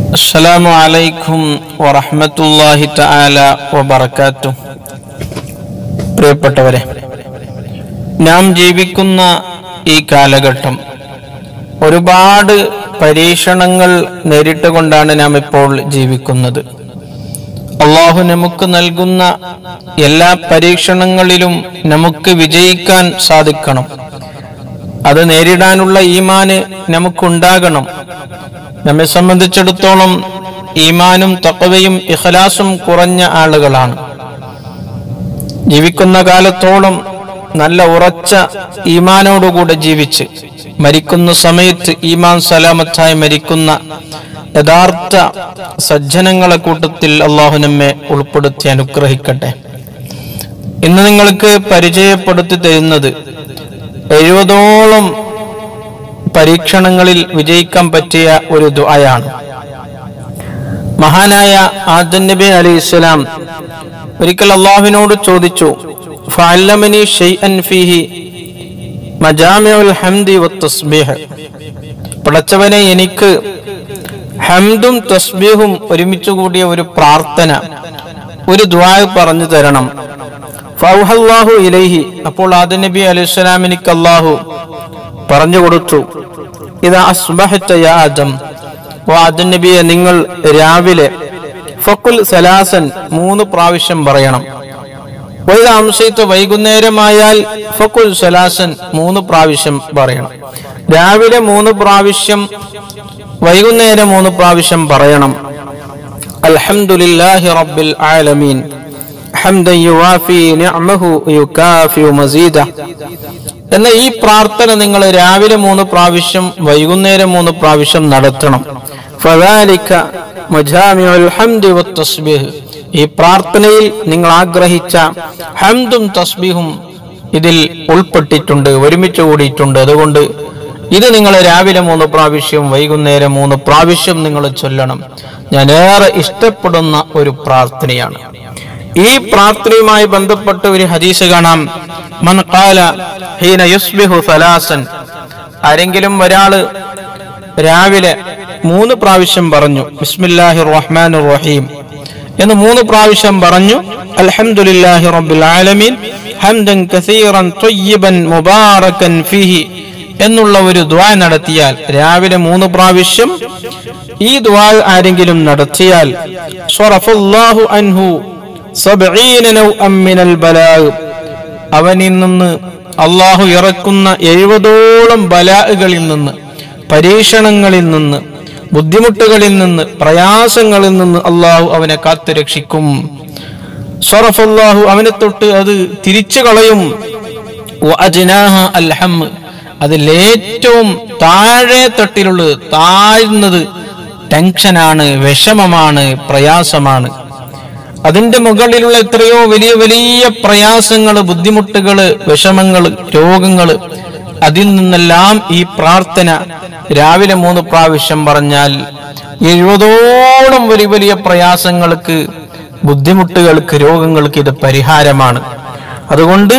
السلام عليكم ورحمة الله تعالى وبركاته പ്രിയപ്പെട്ടവരെ നാം ജീവിക്കുന്ന ഈ കാലഘട്ടം ഒരുപാട് പരീക്ഷണങ്ങൾ നേരിട്ടുകൊണ്ടാണ് നാം ഇപ്പോൾ ജീവിക്കുന്നത് അള്ളാഹു നമുക്ക് നൽകുന്ന എല്ലാ പരീക്ഷണങ്ങളിലും നമുക്ക് വിജയിക്കാൻ സാധിക്കണം അത് നേരിടാനുള്ള ഈമാന് നമുക്കുണ്ടാകണം നമ്മെ സംബന്ധിച്ചിടത്തോളം ഈമാനും തക്കവയും ഇഖലാസും കുറഞ്ഞ ആളുകളാണ് ജീവിക്കുന്ന കാലത്തോളം നല്ല ഉറച്ച ഈമാനോടുകൂടെ ജീവിച്ച് മരിക്കുന്ന സമയത്ത് ഈമാൻ സലാമത്തായി മരിക്കുന്ന യഥാർത്ഥ സജ്ജനങ്ങളെ കൂട്ടത്തിൽ അള്ളാഹു നമ്മെ ഉൾപ്പെടുത്തി അനുഗ്രഹിക്കട്ടെ ഇന്ന് നിങ്ങൾക്ക് പരിചയപ്പെടുത്തി തരുന്നത് എഴുപതോളം പരീക്ഷണങ്ങളിൽ വിജയിക്കാൻ പറ്റിയ ഒരു ദുആയാണ് മഹാനായ ആദൻ നബി അലൈഹി ഇസ്ലാം ഒരിക്കൽ അള്ളാഹുവിനോട് ചോദിച്ചു ഫഅല്ലമനി ഷൈഅൻ ഫീഹി മജാമിഉൽ ഹംദി വത്തസ്ബീഹ് പടച്ചവനെ എനിക്ക് ഹംദും തസ്ബീഹും ഒരുമിച്ച് കൂടിയ ഒരു പ്രാർത്ഥന ഒരു ദ്വാ പറഞ്ഞു തരണം ഫൗഹല്ലാഹു ഇലൈഹി അപ്പോൾ ആദൻ നബി അലൈഹി സ്വലാം എനിക്ക് അള്ളാഹു പറഞ്ഞു കൊടുത്തു ഇതാ അസ്ബഹത്ത യാ ആദം ഓ ആദൻ നബിയെ നിങ്ങൾ രാവിലെ ഫക്കുൽ സലാസൻ മൂന്ന് പ്രാവശ്യം പറയണം ഒരു അംശത്ത് വൈകുന്നേരമായാൽ ഫക്കുൽ സലാസൻ മൂന്ന് പ്രാവശ്യം പറയണം രാവിലെ മൂന്ന് പ്രാവശ്യം വൈകുന്നേരം മൂന്ന് പ്രാവശ്യം പറയണം അൽഹംദുലില്ലാഹി റബ്ബിൽ ആലമീൻ ഹംദൻ യുവാഫി നിഅമഹു യുകാഫി മസീദ എന്ന ഈ പ്രാർത്ഥന നിങ്ങൾ രാവിലെ മൂന്ന് പ്രാവശ്യം വൈകുന്നേരം മൂന്ന് പ്രാവശ്യം നടത്തണം ഫദാലിക മജാമിഉൽ ഹംദി വത്തസ്ബീഹ് ഈ പ്രാർത്ഥനയിൽ നിങ്ങൾ ആഗ്രഹിച്ച ഹംദും തസ്ബീഹും ഇതിൽ ഉൾപ്പെട്ടിട്ടുണ്ട് ഒരുമിച്ച് കൂടിയിട്ടുണ്ട് അതുകൊണ്ട് ഇത് നിങ്ങൾ രാവിലെ മൂന്ന് പ്രാവശ്യം വൈകുന്നേരം മൂന്ന് പ്രാവശ്യം നിങ്ങൾ ചൊല്ലണം ഞാൻ ഏറെ ഇഷ്ടപ്പെടുന്ന ഒരു പ്രാർത്ഥനയാണ് ഈ പ്രാർത്ഥനയുമായി ബന്ധപ്പെട്ട് ഒരു ഹദീസ് കാണാം മൻ ഖാല ഹീന യുസ്ബിഹു സലാസൻ ആരെങ്കിലും ഒരാള് രാവിലെ മൂന്ന് പ്രാവശ്യം പറഞ്ഞു ബിസ്മില്ലാഹി റഹ്മാൻ റഹീം എന്ന് മൂന്ന് പ്രാവശ്യം പറഞ്ഞു അൽഹംദുലില്ലാഹി റബ്ബിൽ ആലമീൻ ഹംദൻ കസീറൻ ത്വയ്യിബൻ മുബാറകൻ ഫീഹി എന്നുള്ള ഒരു ദ്വാ നടത്തിയാൽ രാവിലെ മൂന്ന് പ്രാവശ്യം ഈ ദ്വാ ആരെങ്കിലും നടത്തിയാൽ സ്വറഫുല്ലാഹു അൻഹു സബ്ഈന നൗഅം മിനൽ ബലാഗ് അവനിൽ നിന്ന് അള്ളാഹു ഇറക്കുന്ന എഴുപതോളം ബലാഹുകളിൽ നിന്ന് പരീക്ഷണങ്ങളിൽ നിന്ന് ബുദ്ധിമുട്ടുകളിൽ നിന്ന് പ്രയാസങ്ങളിൽ നിന്ന് അള്ളാഹു അവനെ കാത്തുരക്ഷിക്കും സ്വറഫല്ലാഹു അവനെ തൊട്ട് അത് തിരിച്ചു കളയും വഅജ്നാഹ അൽഹം അതിലേറ്റവും താഴെ തട്ടിലുള്ളത് താഴ്ന്നത് ടെൻഷനാണ് വിഷമമാണ് പ്രയാസമാണ് അതിന്റെ മുകളിലുള്ള എത്രയോ വലിയ വലിയ പ്രയാസങ്ങൾ ബുദ്ധിമുട്ടുകൾ വിഷമങ്ങൾ രോഗങ്ങൾ അതിൽ നിന്നെല്ലാം ഈ പ്രാർത്ഥന രാവിലെ മൂന്ന് പ്രാവശ്യം പറഞ്ഞാൽ എഴുപതോളം വലിയ വലിയ പ്രയാസങ്ങൾക്ക് ബുദ്ധിമുട്ടുകൾക്ക് രോഗങ്ങൾക്ക് ഇത് പരിഹാരമാണ് അതുകൊണ്ട്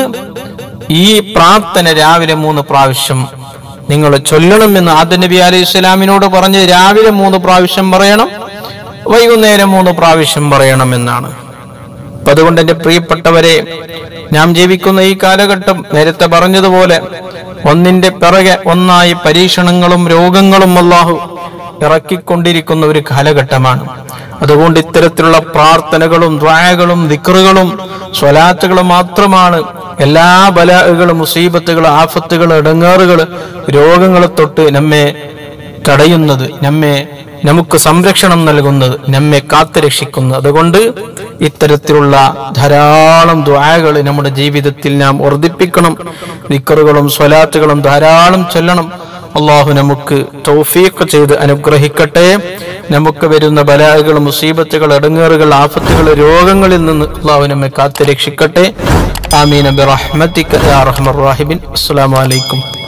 ഈ പ്രാർത്ഥന രാവിലെ മൂന്ന് പ്രാവശ്യം നിങ്ങൾ ചൊല്ലണമെന്ന് ആദ്യ നബി അലൈഹി ഇസ്ലാമിനോട് പറഞ്ഞ് രാവിലെ മൂന്ന് പ്രാവശ്യം പറയണം വൈകുന്നേരം മൂന്ന് പ്രാവശ്യം പറയണമെന്നാണ് അപ്പൊ അതുകൊണ്ട് എന്റെ പ്രിയപ്പെട്ടവരെ നാം ജീവിക്കുന്ന ഈ കാലഘട്ടം നേരത്തെ പറഞ്ഞതുപോലെ ഒന്നിന്റെ പിറകെ ഒന്നായി പരീക്ഷണങ്ങളും രോഗങ്ങളും അല്ലാഹു ഇറക്കിക്കൊണ്ടിരിക്കുന്ന ഒരു കാലഘട്ടമാണ് അതുകൊണ്ട് ഇത്തരത്തിലുള്ള പ്രാർത്ഥനകളും ദ്വായകളും ദിക്റുകളും സ്വലാത്തുകളും മാത്രമാണ് എല്ലാ ബലാഹുകളും മുസീബത്തുകൾ ആഫത്തുകൾ ഇടങ്ങാറുകൾ രോഗങ്ങളെ തൊട്ട് നമ്മെ തടയുന്നത് നമ്മെ നമുക്ക് സംരക്ഷണം നൽകുന്നത് നമ്മെ കാത്തുരക്ഷിക്കുന്നത് അതുകൊണ്ട് ഇത്തരത്തിലുള്ള ധാരാളം ദ്വായകൾ നമ്മുടെ ജീവിതത്തിൽ നാം വർദ്ധിപ്പിക്കണം നിക്കറുകളും സ്വലാത്തുകളും ധാരാളം ചൊല്ലണം അള്ളാഹു നമുക്ക് തൗഫീഖ് ചെയ്ത് അനുഗ്രഹിക്കട്ടെ നമുക്ക് വരുന്ന ബലാഹുകൾ മുസീബത്തുകൾ ഇടങ്ങേറുകൾ ആഫത്തുകൾ രോഗങ്ങളിൽ നിന്ന് അള്ളാഹു നമ്മെ കാത്തുരക്ഷിക്കട്ടെ ആമീൻ ബിറഹ്മത്തിക യാ റഹ്മർ റഹീമിൻ അസ്സലാമു അലൈക്കും